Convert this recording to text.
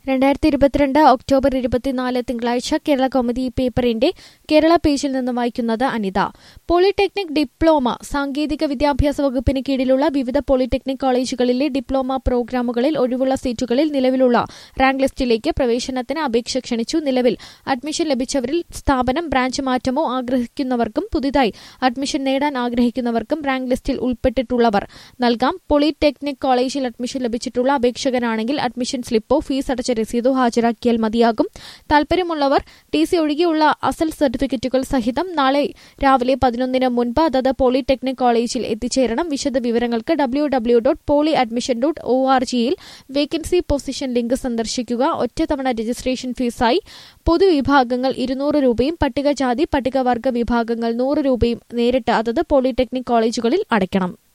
രണ്ടായിരത്തി ഇരുപത്തിരണ്ട് ഒക്ടോബർ ഇരുപത്തിനാല് തിങ്കളാഴ്ച കേരള കൗമുദി പേപ്പറിന്റെ കേരള പേജിൽ നിന്ന് വായിക്കുന്നത് അനിത പോളിടെക്നിക് ഡിപ്ലോമ സാങ്കേതിക വിദ്യാഭ്യാസ വകുപ്പിന് കീഴിലുള്ള വിവിധ പോളിടെക്നിക് കോളേജുകളിലെ ഡിപ്ലോമ പ്രോഗ്രാമുകളിൽ ഒഴിവുള്ള സീറ്റുകളിൽ നിലവിലുള്ള റാങ്ക് ലിസ്റ്റിലേക്ക് പ്രവേശനത്തിന് അപേക്ഷ ക്ഷണിച്ചു നിലവിൽ അഡ്മിഷൻ ലഭിച്ചവരിൽ സ്ഥാപനം ബ്രാഞ്ച് മാറ്റമോ ആഗ്രഹിക്കുന്നവർക്കും പുതുതായി അഡ്മിഷൻ നേടാൻ ആഗ്രഹിക്കുന്നവർക്കും റാങ്ക് ലിസ്റ്റിൽ ഉൾപ്പെട്ടിട്ടുള്ളവർ നൽകാം പോളിടെക്നിക് കോളേജിൽ അഡ്മിഷൻ ലഭിച്ചിട്ടുള്ള അപേക്ഷകനാണെങ്കിൽ അഡ്മിഷൻ സ്ലിപ്പോ ഫീസ് അടച്ച രസീതോ ഹാജരാക്കിയാൽ മതിയാകും താൽപര്യമുള്ളവർ ടി സി ഒഴികെയുള്ള അസൽ സർട്ടിഫിക്കറ്റുകൾ സഹിതം നാളെ രാവിലെ പതിനൊന്നിന് മുൻപ് അതത് പോളിടെക്നിക് കോളേജിൽ എത്തിച്ചേരണം വിശദ വിവരങ്ങൾക്ക് W W dot poly admission dot O R ജിയിൽ വേക്കൻസി പൊസിഷൻ ലിങ്ക് സന്ദർശിക്കുക ഒറ്റത്തവണ രജിസ്ട്രേഷൻ ഫീസായി പൊതുവിഭാഗങ്ങൾ ഇരുന്നൂറ് രൂപയും പട്ടികജാതി പട്ടികവർഗ വിഭാഗങ്ങൾ നൂറ് രൂപയും നേരിട്ട് അതത് പോളിടെക്നിക് കോളേജുകളിൽ അടയ്ക്കണം